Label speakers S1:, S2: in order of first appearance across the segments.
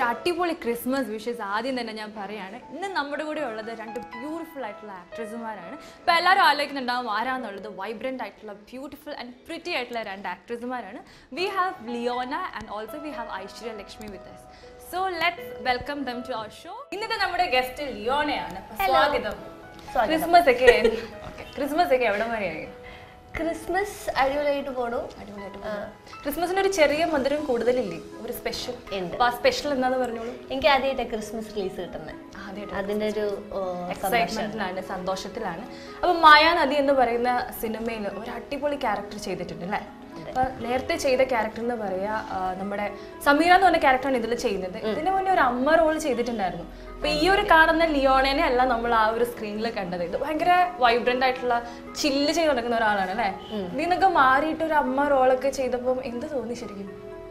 S1: അടിപൊളി Christmas wishes ആദ്യം തന്നെ ഞാൻ പറയാണ് ഇന്ന് നമ്മുടെ കൂടെ ഉള്ളത് രണ്ട് ബ്യൂട്ടിഫുൾ ആയിട്ടുള്ള ആക്ട്രസുമാരാണ് ഇപ്പോൾ എല്ലാവരും ആലോചിക്കുന്നുണ്ടാവും ആരാന്നുള്ളത് വൈബ്രൻ്റ് ആയിട്ടുള്ള ബ്യൂട്ടിഫുൾ ആൻഡ് പ്രിറ്റി ആയിട്ടുള്ള രണ്ട് ആക്ട്രസുമാരാണ് we have Leona and also we have Aishwarya Lakshmi with us so let's welcome them to our show ഇന്നത്തെ നമ്മുടെ ഗസ്റ്റ് ലിയോണയാണ് അപ്പൊ സ്വാഗതം ക്രിസ്മസ് ഒക്കെ ക്രിസ്മസ് ഒക്കെ എവിടെ വരെയായി
S2: ക്രിസ്മസ് അടിപൊളിയായിട്ട് പോണു
S1: ക്രിസ്മസിന് ഒരു ചെറിയ മധുരം കൂടുതലില്ലേ ഒരു സ്പെഷ്യൽ
S2: ഉണ്ട്.
S1: അപ്പൊ ആ സ്പെഷ്യൽ എന്താന്ന് പറഞ്ഞോളൂ
S2: എനിക്ക് ആദ്യമായിട്ട് ക്രിസ്മസ് റിലീസ് കിട്ടുന്നത്
S1: ആദ്യമായിട്ട്
S2: അതിന്റെ ഒരു ഓ,
S1: എക്സൈറ്റ്മെന്റിലാണ് സന്തോഷത്തിലാണ് അപ്പൊ മായാനദി എന്ന് പറയുന്ന സിനിമയിൽ ഒരു അടിപൊളി ക്യാരക്ടർ ചെയ്തിട്ടുണ്ട് അല്ലേ അപ്പൊ നേരത്തെ ചെയ്ത ക്യാരക്ടർ എന്ന് പറയാ ആ, നമ്മുടെ സമീറ എന്ന് പറഞ്ഞ ക്യാരക്ടറാണ് ഇതിൽ ചെയ്യുന്നത് ഇതിന് മുന്നേ ഒരു അമ്മ റോൾ ചെയ്തിട്ടുണ്ടായിരുന്നു അപ്പൊ ഈ ഒരു കാണുന്ന ലിയോണേനെ അല്ല നമ്മൾ ആ ഒരു സ്ക്രീനിൽ കണ്ടത് ഇത് ഭയങ്കര വൈബ്രന്റ് ആയിട്ടുള്ള ചില്ല് ചെയ്ത് നടക്കുന്ന ഒരാളാണ് അല്ലേ ഇതിൽ നിന്നൊക്കെ മാറിയിട്ട് ഒരു അമ്മ റോളൊക്കെ ചെയ്തപ്പോൾ എന്ത് തോന്നി ശരിക്കും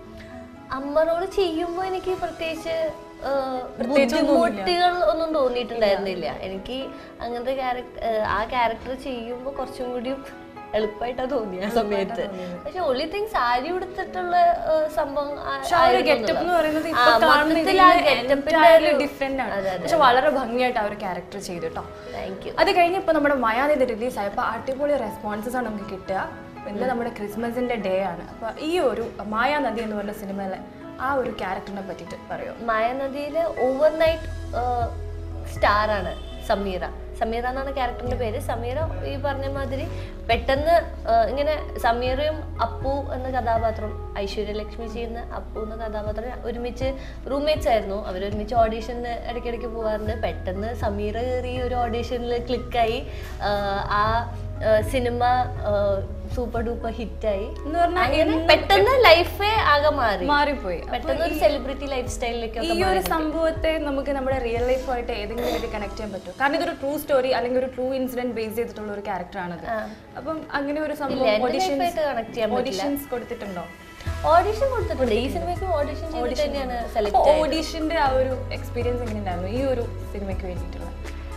S2: അമ്മ റോള് ചെയ്യുമ്പോ എനിക്ക് പ്രത്യേകിച്ച് ആ, ബുദ്ധിമുട്ടുകൾ ഒന്നും തോന്നിയിട്ടുണ്ടായിരുന്നില്ല എനിക്ക് അങ്ങനത്തെ ക്യാരക്ടർ ആ ക്യാരക്ടർ ചെയ്യുമ്പോ കുറച്ചും കൂടി എളുപ്പമായിട്ടാ തോന്നി ആ സമയത്ത് പക്ഷെ ഒളി തിങ് സാരി ഉടുത്തിട്ടുള്ള ആ, സംഭവം ആ-
S1: പക്ഷെ ആ ഒരു
S2: ആയിരുന്നു
S1: ഗെറ്റപ്പ് എന്ന് പറയുന്നത് ഇപ്പൊ
S2: ആ, മൊത്തത്തിൽ ആ getup ന്റെ ഒരു-
S1: ഡിഫറെന്റ് ആണ്
S2: അതെ, അതെ.
S1: പക്ഷെ വളരെ ഭംഗിയായിട്ട് ആ ഒരു ക്യാരക്ടർ ചെയ്തു കേട്ടോ
S2: താങ്ക് യു
S1: അത് കഴിഞ്ഞ് ഇപ്പൊ നമ്മുടെ മയാനിത് റിലീസ് ആയപ്പോൾ അടിപൊളി റെസ്പോൺസസ് ആണ് നമുക്ക് കിട്ടുക ഇന്ന് നമ്മുടെ ക്രിസ്മസിന്റെ ഡേ ആണ് അപ്പൊ ഈ ഒരു മായാനദി എന്ന് പറഞ്ഞ സിനിമയിലെ ആ ഒരു ക്യാരക്ടറിനെ പറ്റിയിട്ട് പറയോ
S2: മായാനദിയിലെ ഓവർനൈറ്റ് സ്റ്റാർ ആണ് സമീറ സമീറ എന്നാണ് ക്യാരക്ടറിന്റെ പേര് സമീറ ഈ പറഞ്ഞ മാതിരി പെട്ടെന്ന് ആ, ഇങ്ങനെ സമീറയും അപ്പു എന്ന കഥാപാത്രം ഐശ്വര്യലക്ഷ്മി ചെയ്യുന്ന അപ്പു എന്ന കഥാപാത്രം ഒരുമിച്ച് റൂംമേറ്റ്സ് ആയിരുന്നു അവർ ഒരുമിച്ച് ഓഡീഷന് ഇടയ്ക്കിടയ്ക്ക് പോകാറുണ്ട് പെട്ടെന്ന് സമീറ കയറി ഒരു ഓഡീഷനിൽ ക്ലിക്കായി ആ ആ, സിനിമ സൂപ്പർ ഡൂപ്പർ ഹിറ്റായി
S1: എന്ന് പറഞ്ഞാൽ
S2: അങ്ങനെ പെട്ടെന്ന് ലൈഫേ ആകെ മാറി
S1: മാറിപ്പോയി
S2: പെട്ടെന്ന് ഒരു സെലിബ്രിറ്റി ലൈഫ് സ്റ്റൈലിലേക്ക്
S1: ഈ ഒരു സംഭവത്തെ നമുക്ക് നമ്മുടെ റിയൽ ലൈഫായിട്ട് ഏതെങ്കിലും രീതി കണക്ട് ചെയ്യാൻ പറ്റും കാരണം ഇതൊരു ട്രൂ സ്റ്റോറി അല്ലെങ്കിൽ ഒരു ട്രൂ ഇൻസിഡന്റ് ബേസ് ചെയ്തിട്ടുള്ള ഒരു ക്യാരക്ടറാണത് അപ്പം അങ്ങനെ ഒരു സംഭവം
S2: ലൈഫായിട്ട് കണക്ട് ചെയ്യാൻ പറ്റില്ല
S1: ഓഡിഷൻസ് കൊടുത്തിട്ടുണ്ടോ
S2: ഓഡിഷൻ കൊടുത്തിട്ടുണ്ട് ഈ സിനിമയ്ക്ക് ഓഡിഷൻ ചെയ്തിട്ട് തന്നെയാണ് സെലക്ട്
S1: ഓഡിഷന്റെ ആ ഒരു എക്സ്പീരിയൻസ് എങ്ങനെയുണ്ടായിരുന്നു ഈ ഒരു സിനിമയ്ക്ക് വേണ്ടിയിട്ടുള്ള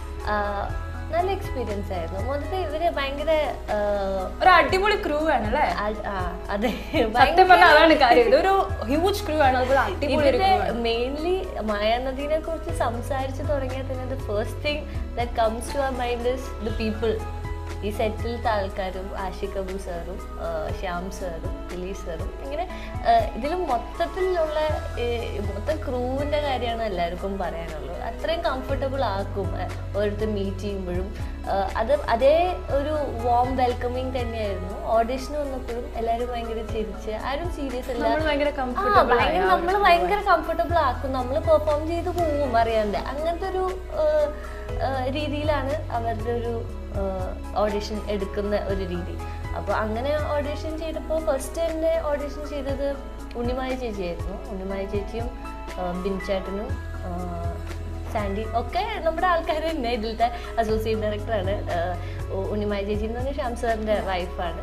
S2: നല്ല എക്സ്പീരിയൻസ് ആയിരുന്നു മൊത്തത്തിൽ ഇവര് ഭയങ്കര ആ,
S1: ഒരു അടിപൊളി ക്രൂ ആണ് അല്ലേ
S2: ആ- ആ, അതെ
S1: സത്യം പറഞ്ഞാൽ അതാണ് കാര്യം ഇതൊരു ഹ്യൂജ് ക്രൂ ആണ് അതുപോലെ അടിപൊളി ഒരു
S2: ഇതിന്റെ മെയിൻലി മായാനദിനെ കുറിച്ച് സംസാരിച്ചു തുടങ്ങിയാൽ തന്നെ the first thing that comes to our mind is the people ഈ സെറ്റിലത്തെ ആൾക്കാരും ആഷിഖ് അബു സാറും ആ, ശ്യാം സാറും ദിലീപ് സാറും ഇങ്ങനെ ഇതിൽ മൊത്തത്തിലുള്ള ഈ മൊത്തം ക്രൂവിൻ്റെ കാര്യമാണ് എല്ലാവർക്കും പറയാനുള്ളത് അത്രയും കംഫർട്ടബിൾ ആക്കും ആ, ഓരോരുത്തർ മീറ്റ് ചെയ്യുമ്പോഴും ആ, അത് അതേ ഒരു വോം വെൽക്കമിങ് തന്നെയായിരുന്നു ഓഡിഷന് വന്നപ്പോഴും എല്ലാവരും ഭയങ്കര ചിരിച്ച് ആരും സീരിയസ് അല്ല
S1: നമ്മൾ ഭയങ്കര
S2: ആ,
S1: കംഫർട്ടബിൾ
S2: ഭയങ്കര നമ്മൾ ഭയങ്കര കംഫർട്ടബിൾ ആക്കും നമ്മൾ പെർഫോം ചെയ്ത് പോവും അറിയാണ്ട് അങ്ങനത്തെ ഒരു ആ, ആ, രീതിയിലാണ് അവരുടെ ഒരു ഓഡിഷൻ എടുക്കുന്ന ഒരു രീതി അപ്പോൾ അങ്ങനെ ഓഡിഷൻ ചെയ്തപ്പോൾ ഫസ്റ്റ് തന്നെ ഓഡിഷൻ ചെയ്തത് ഉണ്ണിമായ ചേച്ചിയായിരുന്നു ഉണ്ണിമായ ചേച്ചിയും ആ, ബിൻചേട്ടനും ആ, സാൻഡി ഒക്കെ നമ്മുടെ ആൾക്കാർ തന്നെ ഇതിലത്തെ അസോസിയേറ്റ് ഡയറക്ടറാണ് ഉണ്ണിമായ ചേച്ചി എന്ന് പറഞ്ഞാൽ ശ്യാം സാറിൻ്റെ വൈഫാണ്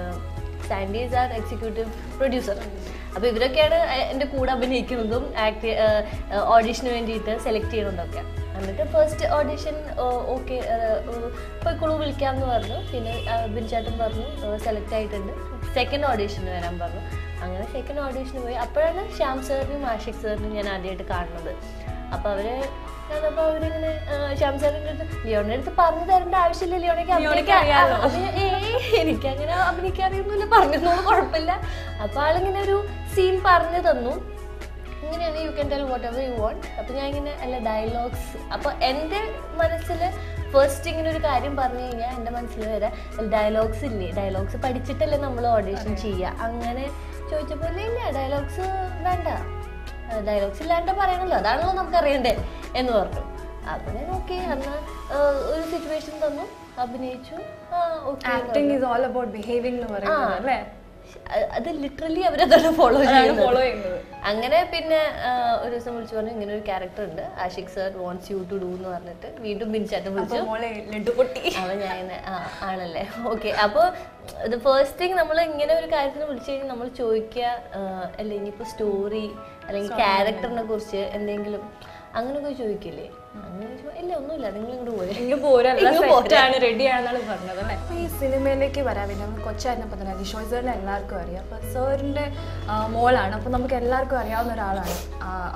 S2: Sandy is our executive producer അപ്പോൾ ഇവരൊക്കെയാണ് എ- എൻ്റെ കൂടെ അഭിനയിക്കുന്നതും ആക്ട് ഓഡീഷന് വേണ്ടിയിട്ട് സെലക്ട് ചെയ്യണതൊക്കെ എന്നിട്ട് ഫസ്റ്റ് ഓഡീഷൻ ഓക്കെ പോയിക്കോളൂ വിളിക്കാമെന്ന് പറഞ്ഞു പിന്നെ ബിൻചാട്ടൻ പറഞ്ഞു സെലക്ട് ആയിട്ടുണ്ട് സെക്കൻഡ് ഓഡീഷന് വരാൻ പറഞ്ഞു അങ്ങനെ സെക്കൻഡ് ഓഡീഷന് പോയി അപ്പോഴാണ് ശ്യാം സാറിനും ആഷിഖ് സാറിനും ഞാൻ ആദ്യമായിട്ട് കാണുന്നത് അപ്പോൾ അവര് അപ്പോൾ അവരിങ്ങനെ ആ, ശ്യാം സാറിൻ്റെ അടുത്ത് ലിയോണിൻ്റെ അടുത്ത് പറഞ്ഞു തരേണ്ട ആവശ്യമില്ല ലിയോണയ്ക്ക്
S1: ലിയോണയ്ക്ക്
S2: അഭിനയിക്കാൻ
S1: അറിയാലോ.
S2: അത് ഏയ് എനിക്കങ്ങനെ അഭിനയിക്കാറിയൊന്നുമില്ല പറഞ്ഞൊന്നും കുഴപ്പമില്ല അപ്പോൾ ആളിങ്ങനെ ഒരു സീൻ പറഞ്ഞു തന്നു ഇങ്ങനെയാണ് you can tell whatever you want അപ്പോൾ ഞാൻ ഇങ്ങനെ അല്ല ഡയലോഗ്സ് അപ്പോൾ എൻ്റെ മനസ്സിൽ ഫസ്റ്റ് ഇങ്ങനെ ഒരു കാര്യം പറഞ്ഞു കഴിഞ്ഞാൽ എൻ്റെ മനസ്സിൽ വരെ ഡയലോഗ്സ് ഇല്ലേ ഡയലോഗ്സ് പഠിച്ചിട്ടല്ലേ നമ്മൾ ഓഡീഷൻ ചെയ്യുക അങ്ങനെ ചോദിച്ചപ്പോൾ ഇല്ല ഇല്ല ഡയലോഗ്സ് വേണ്ട ഡയലോഗ്സ് ഇല്ലാണ്ട് പറയണല്ലോ അതാണല്ലോ നമുക്ക് അറിയണ്ടേ എന്ന് പറഞ്ഞു അപ്പൊ ഞാൻ ഓക്കെ അന്ന് ആ, ഒരു സിറ്റുവേഷൻ തന്നു അഭിനയിച്ചു ആ okay
S1: acting is all about behaving എന്ന് പറയുന്നത് അല്ലേ
S2: അത് ലിറ്ററലി അവരതാണ് ഫോളോ
S1: അതാണ്
S2: ചെയ്യുന്നത്
S1: ഫോളോ ചെയ്യുന്നത്
S2: അങ്ങനെ പിന്നെ ആ, ഒരു ദിവസം വിളിച്ചു പറഞ്ഞു ഇങ്ങനെ ഒരു ക്യാരക്ടർ ഉണ്ട് Ashiq sir wants you to do എന്ന് പറഞ്ഞിട്ട് വീണ്ടും ബിൻചാറ്റം
S1: അപ്പൊ
S2: വിളിച്ചു
S1: മോളെ ലഡു പൊട്ടി
S2: അവൻ ഞാൻ ഇങ്ങനെ, ആ ആണല്ലേ ഓക്കെ അപ്പോൾ ഇത് ഫസ്റ്റ് തിങ് നമ്മൾ ഇങ്ങനെ ഒരു കാര്യത്തിന് വിളിച്ചു കഴിഞ്ഞാൽ നമ്മൾ ചോദിക്കുക ആ, അല്ല ഇനിയിപ്പോൾ സ്റ്റോറി അല്ലെങ്കിൽ ക്യാരക്ടറിനെ കുറിച്ച് എന്തെങ്കിലും അങ്ങനെയൊക്കെ ചോദിക്കില്ലേ അങ്ങനെ ചോദിക്കുമ്പോൾ ഇല്ല ഒന്നുമില്ല നിങ്ങൾ ഇങ്ങോട്ട് പോരെ
S1: ഇങ്ങ് പോരല്ല
S2: ഇങ്ങ് പോരെ.
S1: സെറ്റാണ് റെഡി ആണെന്നാണ് പറഞ്ഞത് അല്ലേ അപ്പൊ ഈ സിനിമയിലേക്ക് വരാൻ വേണ്ടി നമ്മൾ കൊച്ചായിരുന്നപ്പോൾ തന്നെ ജിഷോയ് സാറിനെ എല്ലാവർക്കും അറിയാം അപ്പൊ സാറിന്റെ മോളാണ് അപ്പൊ നമുക്ക് എല്ലാവർക്കും അറിയാവുന്ന ഒരാളാണ് ആ, അപ്പൊ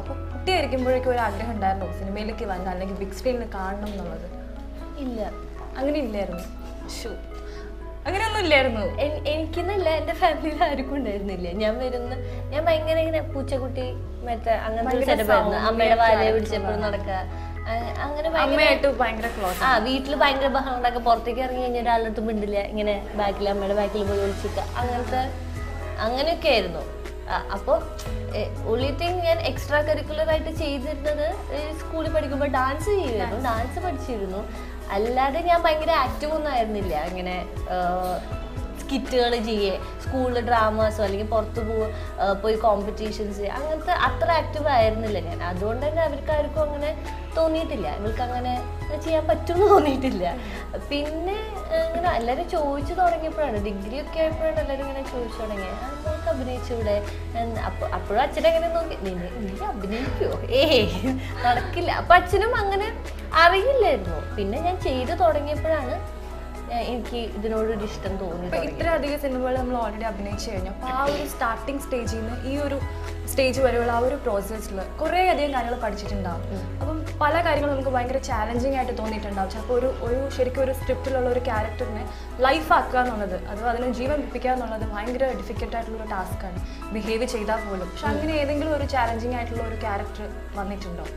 S1: കുട്ടിയായിരിക്കുമ്പോഴേക്കും ഒരു ആഗ്രഹം ഉണ്ടായിരുന്നോ സിനിമയിലേക്ക് വന്ന അല്ലെങ്കിൽ ബിഗ് സ്ക്രീനിൽ കാണണം എന്നുള്ളത്
S2: ഇല്ല
S1: അങ്ങനെ ഇല്ലായിരുന്നു ഷൂ അങ്ങനെയൊന്നും ഇല്ലായിരുന്നു
S2: എൻ- എനിക്കെന്നല്ല എൻ്റെ ഫാമിലിയിൽ ആർക്കും ഉണ്ടായിരുന്നില്ല ഞാൻ വരുന്ന ഞാൻ ഭയങ്കര ഇങ്ങനെ പൂച്ചക്കുട്ടി മറ്റേ അങ്ങനത്തെ
S1: ഭയങ്കര
S2: സെറ്റപ്പ് ആയിരുന്നു
S1: സൗമ്യ
S2: അമ്മയുടെ വാലയെ
S1: character
S2: പിടിച്ചപ്പോഴും നടക്കുക ആ- അങ്ങനെ ഭയങ്കര
S1: അമ്മയായിട്ട് ഭയങ്കര ക്ലോസ്
S2: ആ വീട്ടിൽ ഭയങ്കര ബഹളം ഉണ്ടാക്കുക പുറത്തേക്ക് ഇറങ്ങി കഴിഞ്ഞാൽ ഒരാളുടെ അടുത്ത് മിണ്ടില്ല ഇങ്ങനെ ബാക്കിൽ അമ്മയുടെ ബാക്കിൽ പോയി ഒളിച്ചിക്ക അങ്ങനത്തെ അങ്ങനെയൊക്കെ ആയിരുന്നു അപ്പോൾ ഒളി തിങ് ഞാൻ എക്സ്ട്രാ കരിക്കുലർ ആയിട്ട് ചെയ്തിരുന്നത് സ്കൂളിൽ പഠിക്കുമ്പോൾ ഡാൻസ് ചെയ്യുമായിരുന്നു ഡാൻസ് പഠിച്ചിരുന്നു അല്ലാതെ ഞാൻ ഭയങ്കര ആക്റ്റീവ് ഒന്നും ആയിരുന്നില്ല ഇങ്ങനെ സ്കിറ്റുകൾ ചെയ്യേ സ്കൂളിൽ ഡ്രാമാസോ അല്ലെങ്കിൽ പുറത്ത് പോ ആ, പോയി കോമ്പറ്റീഷൻസ് അങ്ങനത്തെ അത്ര ആക്റ്റീവ് ആയിരുന്നില്ല ഞാൻ അതുകൊണ്ട് തന്നെ അവർക്ക് ആർക്കും അങ്ങനെ തോന്നിയിട്ടില്ല ഇവൾക്ക് അങ്ങനെ ചെയ്യാൻ പറ്റുമെന്ന് തോന്നിയിട്ടില്ല പിന്നെ ആ, ഇങ്ങനെ എല്ലാവരും ചോദിച്ചു തുടങ്ങിയപ്പോഴാണ് ഡിഗ്രി ഒക്കെ ആയപ്പോഴാണ് എല്ലാവരും ഇങ്ങനെ ചോദിച്ചു തുടങ്ങിയത് "ആ, മോൾക്ക് അഭിനയിച്ചൂടെ എന്ന് അപ്പൊ അപ്പോഴും അച്ഛനെങ്ങനെ നോക്കി "നിന്നെ- നീ അഭിനയിക്കോ ഏയ് നടക്കില്ല അപ്പൊ അച്ഛനും അങ്ങനെ അറിയില്ലായിരുന്നു പിന്നെ ഞാൻ ചെയ്തു തുടങ്ങിയപ്പോഴാണ് ഏ, എനിക്ക് ഇതിനോടൊരു ഇഷ്ടം തോന്നി
S1: ഇപ്പൊ
S2: തുടങ്ങി.
S1: ഇത്രയധികം സിനിമകൾ നമ്മൾ ഓൾറെഡി അഭിനയിച്ചു കഴിഞ്ഞു അപ്പോൾ ആ ഒരു സ്റ്റാർട്ടിങ് സ്റ്റേജിൽ നിന്ന് ഈ ഒരു സ്റ്റേജ് വരെയുള്ള ആ ഒരു പ്രോസസ്സിൽ കുറേ അധികം കാര്യങ്ങൾ പഠിച്ചിട്ടുണ്ടാവും അപ്പം പല കാര്യങ്ങളും നമുക്ക് ഭയങ്കര ചാലഞ്ചിങ് ആയിട്ട് തോന്നിയിട്ടുണ്ടാവും ചിലപ്പോൾ ഒരു ഒരു ശരിക്കും ഒരു സ്ക്രിപ്റ്റിലുള്ള ഒരു ക്യാരക്ടറിനെ ലൈഫ് ആക്കുക എന്നുള്ളത് അത് അതിനെ ജീവൻ പിപ്പിക്കുക എന്നുള്ളത് ഭയങ്കര ഡിഫിക്കൽട്ട് ആയിട്ടുള്ള ഒരു ടാസ്ക്കാണ് ബിഹേവ് ചെയ്താൽ പോലും പക്ഷെ അങ്ങനെ ഏതെങ്കിലും ഒരു ചാലഞ്ചിങ് ആയിട്ടുള്ള ഒരു ക്യാരക്ടർ വന്നിട്ടുണ്ടോ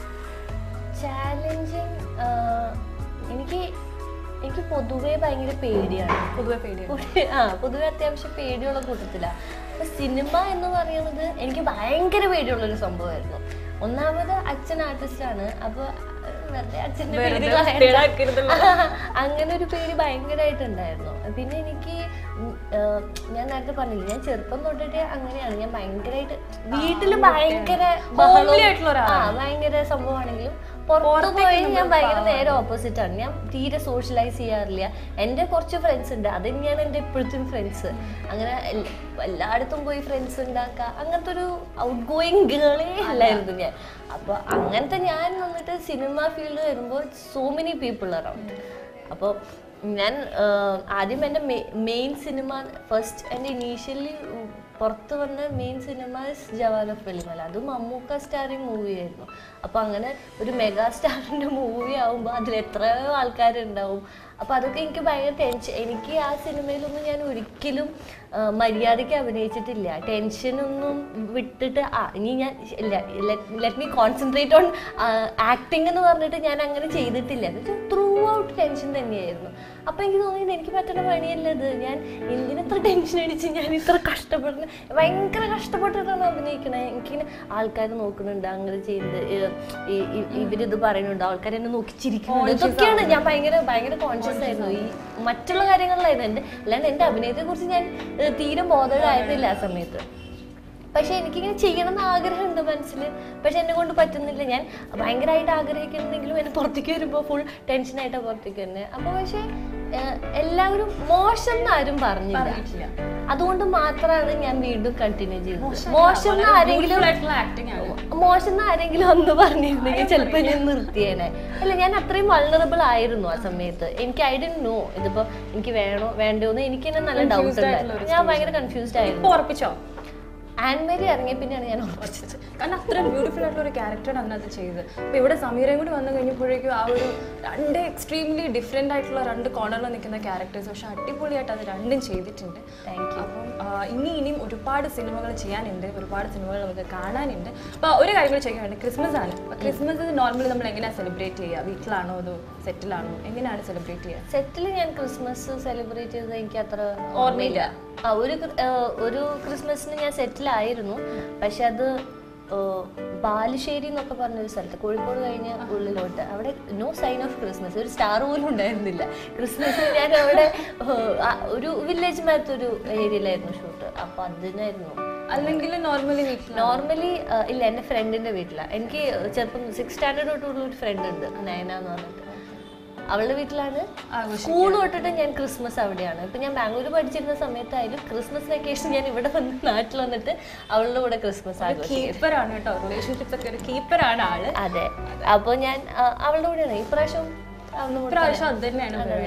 S2: ചാലഞ്ചിങ് എനിക്ക് എനിക്ക് പൊതുവേ ഭയങ്കര പേടിയാണ്
S1: പൊതുവെ പേടിയാണ്
S2: പൊടി- ആ പൊതുവെ അത്യാവശ്യം പേടിയുള്ള കൂട്ടത്തിലാണ് അപ്പൊ സിനിമ എന്ന് പറയുന്നത് എനിക്ക് ഭയങ്കര പേടിയുള്ളൊരു സംഭവമായിരുന്നു ഒന്നാമത് അച്ഛൻ ആർട്ടിസ്റ്റാണ് അപ്പൊ അഹ് വെറുതെ അച്ഛൻ്റെ പേര്
S1: വെറുതെ
S2: കളയണ്ട.
S1: പേടാക്കരുതല്ലോ.
S2: അങ്ങനെ ഒരു പേടി ഭയങ്കരമായിട്ടുണ്ടായിരുന്നു പിന്നെ എനിക്ക് ഉം, ആഹ്, ഞാൻ നേരത്തെ പറഞ്ഞില്ലേ ഞാൻ ചെറുപ്പം തൊട്ടിട്ട് അങ്ങനെയാണ് ഞാൻ ഭയങ്കരമായിട്ട് വീട്ടിൽ ഭയങ്കര
S1: Homely ആയിട്ടുള്ള ഒരാളാണ്.
S2: ആ ഭയങ്കര സംഭവമാണെങ്കിലും പുറത്ത് പോയി ഞാൻ ഭയങ്കര നേരെ ഓപ്പോസിറ്റ് ആണ് ഞാൻ തീരെ സോഷ്യലൈസ് ചെയ്യാറില്ല എൻ്റെ കുറച്ച് ഫ്രണ്ട്സ് ഉണ്ട് അത് തന്നെയാണ് എൻ്റെ ഇപ്പോഴത്തെ ഫ്രണ്ട്സ് അങ്ങനെ എൽ- എല്ലായിടത്തും പോയി ഫ്രണ്ട്സ് ഉണ്ടാക്കുക അങ്ങനത്തെ ഒരു ഔട്ട് ഗോയിങ് ഗേളേ അല്ലായിരുന്നു ഞാൻ അപ്പോൾ അങ്ങനത്തെ ഞാൻ വന്നിട്ട് സിനിമ ഫീൽഡ് വരുമ്പോൾ സോ മെനി പീപ്പിൾ അറൗണ്ട് അപ്പോൾ ഞാൻ ആഹ്, ആദ്യം എൻ്റെ മെയിൻ സിനിമ ഫസ്റ്റ് എൻ്റെ ഇനീഷ്യലി പുറത്ത് വന്ന main cinema Jawan of Vellimala അത് മമ്മൂക്ക സ്റ്റാറിങ് മൂവിയായിരുന്നു അപ്പോൾ അങ്ങനെ ഒരു മെഗാ സ്റ്റാറിൻ്റെ മൂവി ആവുമ്പോൾ അതിൽ എത്രയോ ആൾക്കാരുണ്ടാവും അപ്പോൾ അതൊക്കെ എനിക്ക് ഭയങ്കര ടെൻഷൻ എനിക്ക് ആ സിനിമയിലൊന്നും ഞാൻ ഒരിക്കലും ആ, മര്യാദയ്ക്ക് അഭിനയിച്ചിട്ടില്ല ടെൻഷനൊന്നും വിട്ടിട്ട് ആ ഇനി ഞാൻ let me concentrate on acting എന്ന് പറഞ്ഞിട്ട് ഞാൻ അങ്ങനെ ചെയ്തിട്ടില്ല ത്രൂ ഔട്ട് ടെൻഷൻ തന്നെയായിരുന്നു അപ്പോൾ എനിക്ക് തോന്നിയത് എനിക്ക് പറ്റുന്ന പണിയല്ല ഇത് ഞാൻ എന്തിനത്ര ടെൻഷൻ അടിച്ച് ഞാൻ ഇത്ര കഷ്ടപ്പെടുന്നത് ഭയങ്കര കഷ്ടപ്പെട്ടിട്ടാണ് അഭിനയിക്കണേ എനിക്കിങ്ങനെ ആൾക്കാർ നോക്കുന്നുണ്ട് അങ്ങനെ ചെയ്യുന്നത് ഏ, ഈ- ഈ- ഇവരിത് പറയുന്നുണ്ട് ആൾക്കാർ എന്നെ നോക്കി ചിരിക്കുന്നുണ്ട് ഇതൊക്കെയാണ് ഞാൻ ഭയങ്കര ഭയങ്കര കോൺഷ്യസ് ആയിരുന്നു ഈ മറ്റുള്ള കാര്യങ്ങളിലായിരുന്നു എൻ്റെ അല്ലാണ്ട് എൻ്റെ അഭിനയത്തെ കുറിച്ച് ഞാൻ ഏ, തീരെ ബോധമായിരുന്നില്ല ആ സമയത്ത് പക്ഷെ എനിക്കിങ്ങനെ ചെയ്യണം എന്ന് ആഗ്രഹമുണ്ട് മനസ്സിൽ പക്ഷെ എന്നെ കൊണ്ട് പറ്റുന്നില്ല ഞാൻ ഭയങ്കരമായിട്ട് ആഗ്രഹിക്കുന്നെങ്കിലും എന്നെ പുറത്തേക്ക് വരുമ്പോൾ ഫുൾ ടെൻഷനായിട്ടാണ് പുറത്തേക്ക് വരുന്നത് അപ്പോൾ പക്ഷേ ഏഹ്, എല്ലാവരും മോശം എന്ന് ആരും പറഞ്ഞില്ല
S1: പറഞ്ഞിട്ടില്ല.
S2: അതുകൊണ്ട് മാത്രമാണ് ഞാൻ വീണ്ടും കണ്ടിന്യൂ ചെയ്തത് മോശം എന്ന് ആരെങ്കിലും
S1: ആക്ടിങ് ആണ്
S2: മോശം എന്ന് ആരെങ്കിലും ഒന്ന് പറഞ്ഞിരുന്നെങ്കിൽ ചിലപ്പോൾ ഞാൻ നിർത്തിയേനെ അല്ല ഞാൻ അത്രയും വൾണറബിൾ ആയിരുന്നു ആ സമയത്ത് എനിക്ക് ഐ ഡി നോ ഇതിപ്പോ എനിക്ക് വേണോ വേണ്ടോ എന്ന് എനിക്ക് തന്നെ നല്ല ഡൗട്ട്
S1: Confused ആയിട്ടുള്ള
S2: ഉണ്ടായിരുന്നു ഞാൻ ഭയങ്കര കൺഫ്യൂസ്ഡ് ആയിരുന്നു
S1: ഇപ്പൊ ഉറപ്പിച്ചോ
S2: ആൻമേരി ഇറങ്ങിയ പിന്നെയാണ് ഞാൻ ഉറപ്പിച്ചത്
S1: കാരണം അത്ര ബ്യൂട്ടിഫുൾ ആയിട്ടുള്ള ഒരു ക്യാരക്ടറാണ് അതിനകത്ത് ചെയ്തത് അപ്പൊ ഇവിടെ സമീരയും കൂടി വന്നു കഴിഞ്ഞപ്പോഴേക്കും ആ ഒരു രണ്ട് എക്സ്ട്രീംലി ഡിഫറെന്റ് ആയിട്ടുള്ള രണ്ട് കോർണറിൽ നിൽക്കുന്ന ക്യാരക്ടേഴ്സ് പക്ഷെ അടിപൊളിയായിട്ട് അത് രണ്ടും ചെയ്തിട്ടുണ്ട്
S2: താങ്ക് യു
S1: അപ്പം ആ, ഇനി ഇനിയും ഒരുപാട് സിനിമകൾ ചെയ്യാനുണ്ട് ഒരുപാട് സിനിമകൾ നമുക്ക് കാണാനുണ്ട് അപ്പോൾ ഒരു കാര്യം കൂടി ചോദിക്കാൻ വേണ്ടി ക്രിസ്മസ് ആണ് അപ്പോൾ ക്രിസ്മസ് നോർമലി നമ്മൾ എങ്ങനെയാണ് സെലിബ്രേറ്റ് ചെയ്യുക വീട്ടിലാണോ അതോ സെറ്റിലാണോ എങ്ങനെയാണ് സെലിബ്രേറ്റ് ചെയ്യുക
S2: സെറ്റിൽ ഞാൻ ക്രിസ്മസ് സെലിബ്രേറ്റ് ചെയ്തത് എനിക്ക് അത്ര
S1: ഓർമ്മയില്ല.
S2: ആ ഒരു ക്രി- ആ, ഒരു ക്രിസ്മസിന് ഞാൻ സെറ്റിലായിരുന്നു പക്ഷെ അത് ആ, ബാലുശ്ശേരി എന്നൊക്കെ പറഞ്ഞൊരു സ്ഥലത്ത് കോഴിക്കോട് കഴിഞ്ഞ ഉള്ളിലോട്ട് അവിടെ നോ സൈൻ ഓഫ് ക്രിസ്മസ് ഒരു സ്റ്റാർ പോലും ഉണ്ടായിരുന്നില്ല ക്രിസ്മസ് ഞാൻ അവിടെ ആ, ഒരു വില്ലേജ് മാത്തൊരു ഏരിയയിലായിരുന്നു ഷൂട്ട് അപ്പൊ അതിനായിരുന്നു
S1: അല്ലെങ്കിൽ നോർമലി വീട്ടിൽ
S2: നോർമലി ഇല്ല എൻ്റെ ഫ്രണ്ടിന്റെ വീട്ടിലാണ് എനിക്ക് ചെറുപ്പം സിക്സ് സ്റ്റാൻഡേർഡ് തൊട്ടുള്ള ഒരു ഫ്രണ്ട് ഉണ്ട് നയന എന്ന് പറഞ്ഞിട്ട് അവളുടെ വീട്ടിലാണ് സ്കൂൾ തൊട്ടിട്ട് ഞാൻ ക്രിസ്മസ് അവിടെയാണ് ഇപ്പൊ ഞാൻ ബാംഗ്ലൂർ പഠിച്ചിരുന്ന സമയത്തായാലും ക്രിസ്മസ് വെക്കേഷൻ ഞാൻ ഇവിടെ വന്ന് നാട്ടിൽ വന്നിട്ട് അവളുടെ കൂടെ ക്രിസ്മസ് ആഘോഷിക്കും
S1: കീപ്പറാണ് കേട്ടോ റിലേഷൻഷിപ്സ് ഒക്കെ ഒരു കീപ്പറാണ് ആള്
S2: അതെ അപ്പോൾ ഞാൻ ആ, അവളുടെ കൂടെയാണ് ഇപ്രാവശ്യം അവളുടെ കൂടെ
S1: ഇപ്രാവശ്യം അത് തന്നെയാണ് പരിപാടി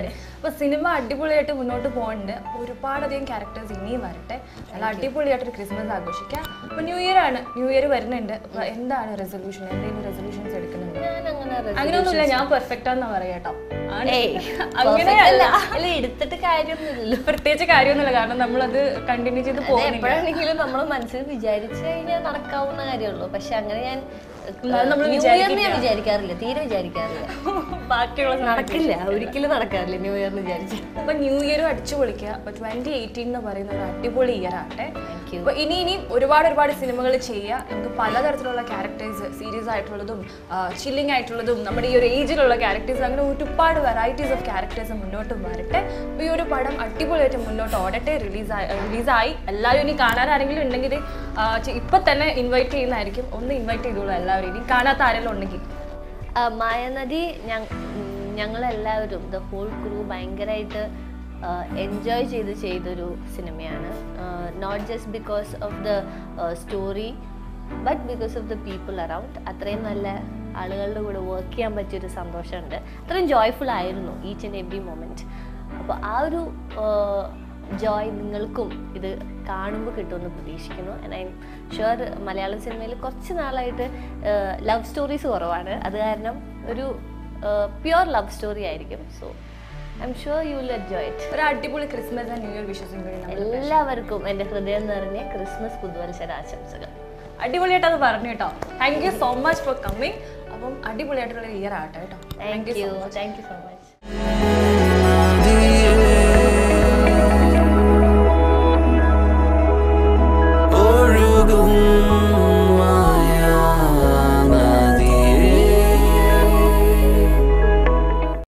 S1: അപ്പോൾ സിനിമ അടിപൊളിയായിട്ട് മുന്നോട്ട് പോകുന്നുണ്ട് ഒരുപാടധികം ക്യാരക്ടേഴ്സ് ഇനിയും വരട്ടെ നല്ല അടിപൊളിയായിട്ടൊരു ക്രിസ്മസ് ആഘോഷിക്കാം അപ്പോൾ ന്യൂ ഇയർ ആണ് ന്യൂ ഇയർ വരുന്നുണ്ട് അപ്പോൾ എന്താണ് റെസൊല്യൂഷൻ എന്തെങ്കിലും റെസൊല്യൂഷൻസ് എടുക്കുന്നുണ്ടോ
S2: ഞാൻ അങ്ങനെ
S1: അങ്ങനെയൊന്നുമില്ല ഞാൻ പെർഫെക്റ്റ് ആണെന്ന് പറയാം കേട്ടോ ആണ്.
S2: ഏയ്
S1: അങ്ങനെയല്ല
S2: അല്ല എടുത്തിട്ട് കാര്യമൊന്നുമില്ലല്ലോ
S1: പ്രത്യേകിച്ച് കാര്യമൊന്നുമില്ല കാരണം നമ്മളത് കണ്ടിന്യൂ ചെയ്ത്
S2: അത്
S1: പോകുന്നില്ല
S2: എപ്പോഴാണെങ്കിലും നമ്മൾ മനസ്സിൽ വിചാരിച്ചു കഴിഞ്ഞാൽ നടക്കാവുന്ന കാര്യമുള്ളൂ പക്ഷെ അങ്ങനെ ഞാൻ
S1: എന്നാലും നമ്മള്
S2: ന്യൂ ഇയറിന് ഞാൻ വിചാരിക്കാറില്ല തീരെ വിചാരിക്കാറില്ല
S1: ബാക്കിയുള്ള
S2: നടക്കില്ല ഒരിക്കലും നടക്കാറില്ല ന്യൂ ഇയറിന് വിചാരിച്ചു
S1: അപ്പൊ ന്യൂ ഇയറും അടിച്ചു പൊളിക്കുക അപ്പൊ ട്വന്റി എയ്റ്റീൻ എന്ന് പറയുന്ന ഒരു അടിപൊളി ഇയർ ആട്ടെ
S2: താങ്ക് യു
S1: അപ്പൊ ഇനി ഇനി ഒരുപാട് ഒരുപാട് സിനിമകൾ ചെയ്യുക നമുക്ക് പലതരത്തിലുള്ള ക്യാരക്ടേഴ്സ് സീരിയസ് ആയിട്ടുള്ളതും ചില്ലിംഗ് ആയിട്ടുള്ളതും നമ്മുടെ ഈ ഒരു ഏജിലുള്ള ക്യാരക്ടേഴ്സ് അങ്ങനെ ഒരുപാട് വെറൈറ്റീസ് ഓഫ് ക്യാരക്ടേഴ്സ് മുന്നോട്ട് വരട്ടെ അപ്പൊ ഈ ഒരു പടം അടിപൊളിയായിട്ട് മുന്നോട്ട് ഓടട്ടെ റിലീസായി റിലീസായി എല്ലാവരും ഇനി കാണാൻ ആരെങ്കിലും ഉണ്ടെങ്കിൽ ആ, ചെ- ഇപ്പൊ തന്നെ ഇൻവൈറ്റ് ചെയ്യുന്നതായിരിക്കും ഒന്ന് ഇൻവൈറ്റ് ചെയ്തോളൂ എല്ലാവരും ഇനി കാണാത്ത ആരെങ്കിലും ഉണ്ടെങ്കിൽ
S2: ആ, മായാനദി ഞ- ഉം, ഞങ്ങളെല്ലാവരും ദ ഹോൾ ക്രൂ ഭയങ്കരമായിട്ട് എൻജോയ് ചെയ്ത് ചെയ്തൊരു സിനിമയാണ് not just because of the story but because of the people around അത്രയും നല്ല ആളുകളുടെ കൂടെ വർക്ക് ചെയ്യാൻ പറ്റിയൊരു സന്തോഷമുണ്ട് അത്രയും ജോയ്ഫുൾ ആയിരുന്നു ഈച്ച് ആൻഡ് എവറി മൊമെൻറ്റ് അപ്പോൾ ആ ഒരു ജോയ് നിങ്ങൾക്കും ഇത് കാണുമ്പോൾ കിട്ടുമെന്ന് പ്രതീക്ഷിക്കുന്നു and I'm sure Malayalam സിനിമയിൽ കുറച്ച് നാളായിട്ട് ലവ് സ്റ്റോറീസ് കുറവാണ് അത് കാരണം ഒരു പ്യുവർ ലവ് സ്റ്റോറി ആയിരിക്കും so I'm sure you will enjoy it
S1: ഒരു അടിപൊളി ക്രിസ്മസ് ആൻഡ് ന്യൂ ഇയർ വിഷസും കൂടി നമ്മൾ
S2: എല്ലാവർക്കും എൻ്റെ ഹൃദയം നിറഞ്ഞ ക്രിസ്മസ് പുതുവത്സര ആശംസകൾ
S1: അടിപൊളിയായിട്ട് അത് പറഞ്ഞു കേട്ടോ thank you so much for coming അപ്പം അടിപൊളിയായിട്ടുള്ള ഇയർ ആട്ടെ കേട്ടോ
S2: thank you thank you so much